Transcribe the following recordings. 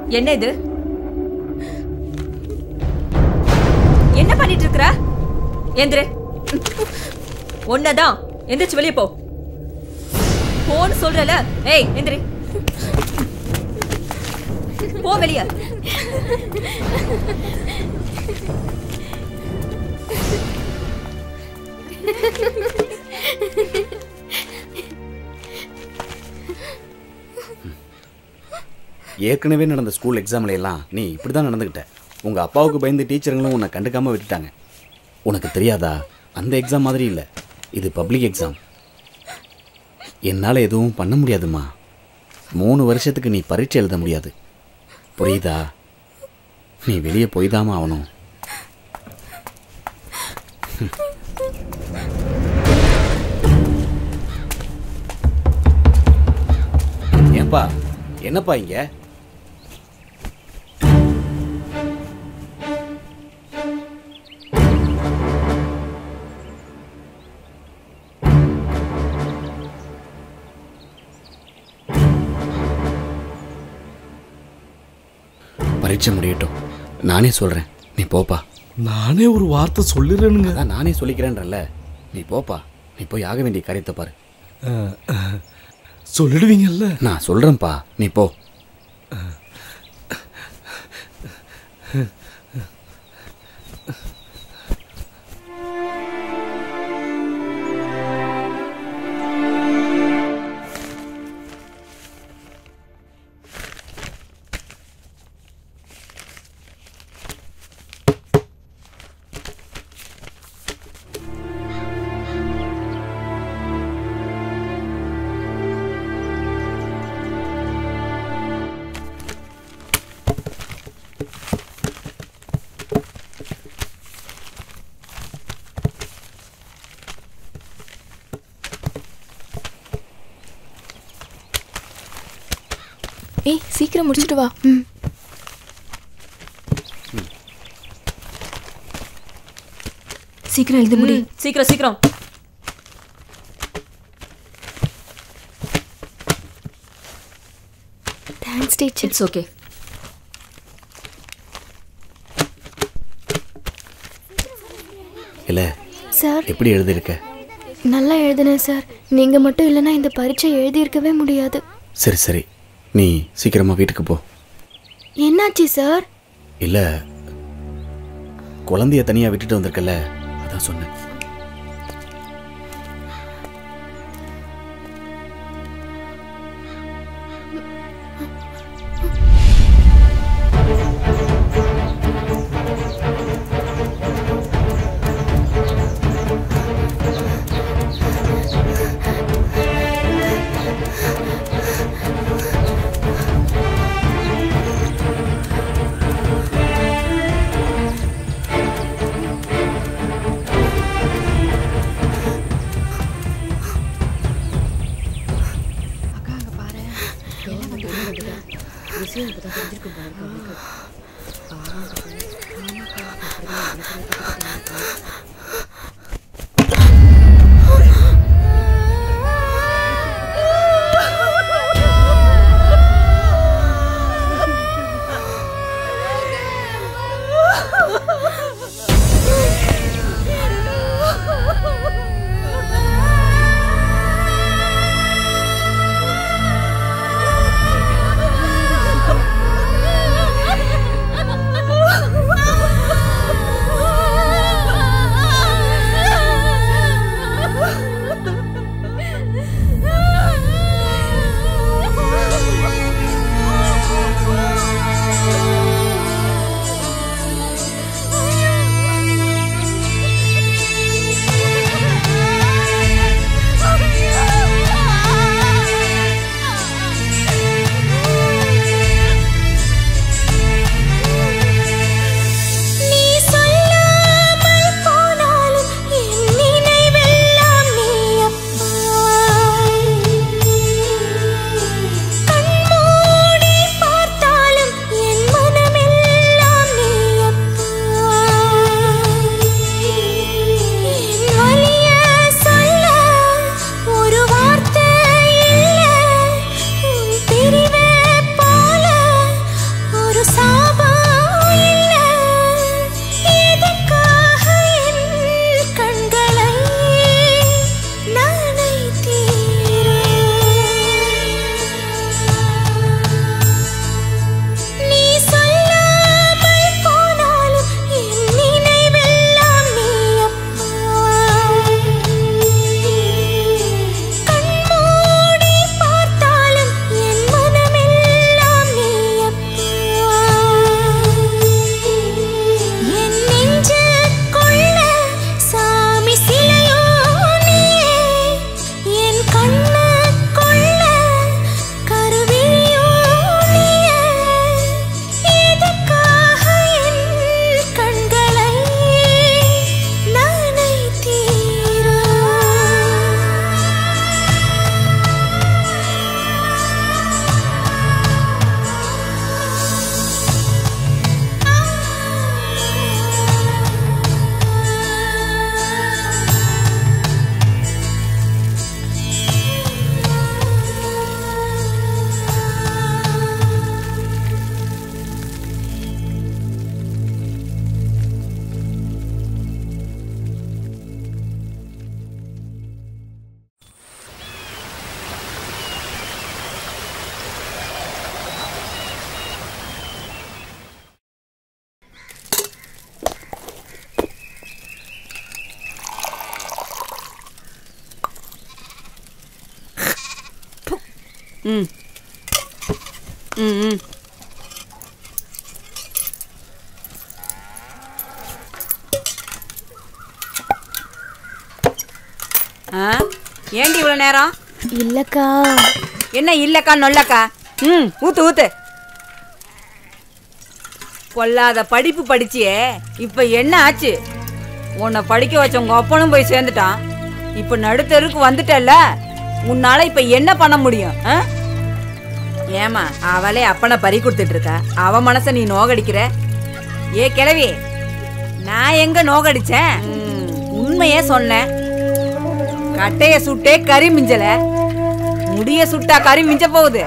என்ன இது என்ன பண்ணிட்டு இருக்கற எந்திரு ஒன்னதான் எந்திரிச்சு வெளியே போ போன்னு சொல்றல ஏய் எந்திரி போ வெளிய ஏற்கனவே நடந்த ஸ்கூல் எக்ஸாம்ல எல்லாம் நீ இப்படி தான் நடந்துக்கிட்ட உங்கள் அப்பாவுக்கு பயந்து டீச்சருங்களும் உன்னை கண்டுக்காமல் விட்டுட்டாங்க உனக்கு தெரியாதா அந்த எக்ஸாம் மாதிரி இல்லை இது பப்ளிக் எக்ஸாம் என்னால் எதுவும் பண்ண முடியாதும்மா மூணு வருஷத்துக்கு நீ பரீட்சை எழுத முடியாது புரியுதா நீ வெளியே போய்தாம்மா ஆகணும் ஏன்பா என்னப்பா இங்கே பரீட்சை முடியட்டும் நானே சொல்கிறேன் நீ போப்பா நானே ஒரு வார்த்தை சொல்லிடுறேனுங்க அதான் நானே சொல்லிக்கிறேன்றல்ல நீ போப்பா நீ போய் ஆக வேண்டிய காரியத்தை பாரு அஹ், அஹ், சொல்லிடுவீங்கல்ல நான் சொல்கிறேன்ப்பா நீ போ ஏய் சீக்கிரம் முடிச்சிட்டு வா ம் சீக்கிரம் எழுதி முடி ம், சீக்கிரம் சீக்கிரம் தேங்க்ஸ் டீச்சர் இட்ஸ் ஓகே இல்லை சார் எப்படி எழுதியிருக்க நல்லா எழுதினேன் சார் நீங்க மட்டும் இல்லைன்னா இந்த பரீட்சை எழுதியிருக்கவே முடியாது சரி சரி நீ சீக்கிரமாக வீட்டுக்கு போ என்னாச்சு சார் இல்லை குழந்தைய தனியாக விட்டுட்டு வந்திருக்கல அதான் சொன்னேன் ஆ ம் ம் ம் ஆ ஏண்டி இவ்வளோ நேரம் இல்லக்கா என்ன இல்லக்கா நொல்லக்கா ம் ஊத்து ஊத்து கொல்லாத படிப்பு படிச்சியே இப்போ என்ன ஆச்சு உன்னை படிக்க வச்ச உங்க அப்பனும் போய் சேர்ந்துட்டான் இப்போ நடுத்தருக்கு வந்துட்டல்ல உன்னால இப்போ என்ன பண்ண முடியும் ஆ? ஏமா அவளே அப்பனை பறி கொடுத்துட்டு இருக்கா அவ மனசை நீ நோகடிக்கிற ஏ கிழவி நான் எங்க நோகடிச்சேன் ம், உண்மையே சொன்னேன் கட்டைய சுட்டே கறி மிஞ்சல முடிய சுட்டா கறி மிஞ்ச போகுது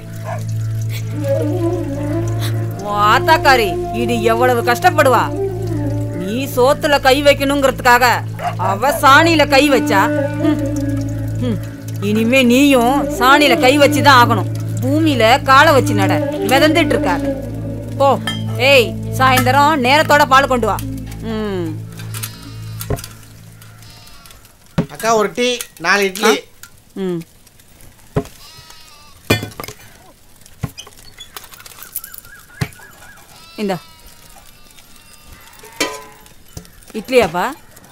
உன் ஆத்தாக்காரி இது எவ்வளவு கஷ்டப்படுவா நீ சோத்துல கை வைக்கணுங்கிறதுக்காக அவ சாணியில கை வச்சா ஹம், ஹம். இனிமே நீயும் சாணியில கை வச்சுதான் ஆகணும் பூமியில காலை வச்சு நட மிதந்துட்டு இருக்காத போ ஏய் சாயந்தரம் நேரத்தோட பால் கொண்டு வா ம் அக்கா ஒரு டீ நாலு இட்லி ம் இந்த இட்லியாப்பா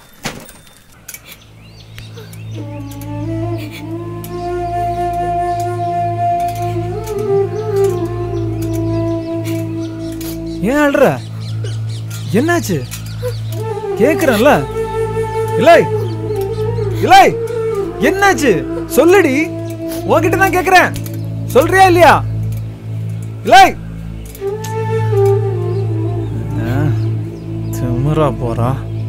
ஏன் அழுற என்னாச்சு கேக்குறேன்ல இலை இலை என்னாச்சு சொல்லுடி உன்கிட்ட தான் கேக்குறேன் சொல்றியா இல்லையா இலை திமரா போறா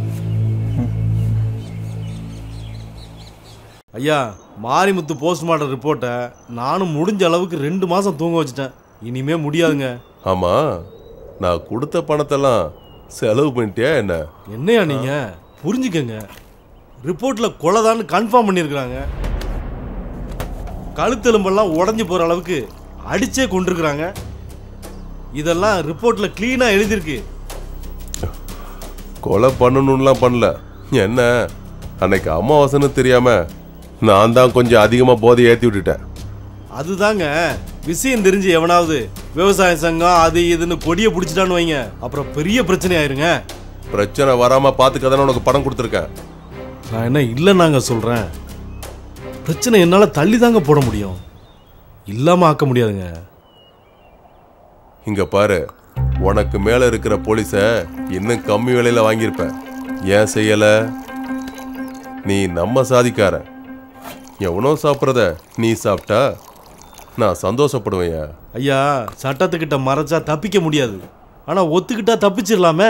ஐயா மாரிமுத்து போஸ்ட்மார்ட்டம் ரிப்போர்ட்டை நானும் முடிஞ்ச அளவுக்கு ரெண்டு மாதம் தூங்க வச்சுட்டேன் இனிமே முடியாதுங்க ஆமா நான் கொடுத்த பணத்தெல்லாம் செலவு பண்ணிட்டியா என்ன என்னையா நீங்க புரிஞ்சுக்கங்க ரிப்போர்ட்ல கொலைதான்னு கன்ஃபார்ம் பண்ணியிருக்கிறாங்க கழுத்தெலும்பெல்லாம் உடஞ்சி போற அளவுக்கு அடிச்சே கொண்டிருக்கிறாங்க இதெல்லாம் ரிப்போர்ட்ல கிளீனா எழுதியிருக்கு கொலை பண்ணணும்லாம் பண்ணல என்ன அன்னைக்கு அமாவாசைன்னு தெரியாம நான் தான் கொஞ்சம் அதிகமா போதை ஏத்தி விட்டுட்டேன் அதுதாங்க விஷயம் தெரிஞ்சு எவனாவது விவசாய சங்கம் அது இதுன்னு கொடியை பிடிச்சிட்டான்னு வைங்க அப்புறம் பெரிய பிரச்சனை ஆயிருங்க பிரச்சனை வராம பாத்துக்க தானே உனக்கு பணம் கொடுத்துருக்கேன் நான் என்ன இல்லைன்னாங்க சொல்றேன் பிரச்சனை என்னால தள்ளி தாங்க போட முடியும் இல்லாம ஆக்க முடியாதுங்க இங்க பாரு உனக்கு மேல இருக்கிற போலீஸ இன்னும் கம்மி விலையில வாங்கியிருப்ப ஏன் செய்யல நீ நம்ம சாதிக்காரன் எவனோ சாப்பிட்றத நீ சாப்பிட்டா நான் சந்தோஷப்படுவேன் ஐயா சட்டத்துக்கிட்ட மறைச்சா தப்பிக்க முடியாது ஆனா ஒத்துக்கிட்டா தப்பிச்சிடலாமே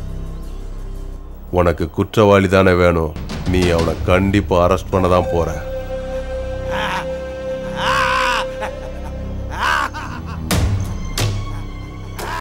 உனக்கு குற்றவாளி தானே வேணும் நீ அவனை கண்டிப்பா அரெஸ்ட் பண்ண தான் போற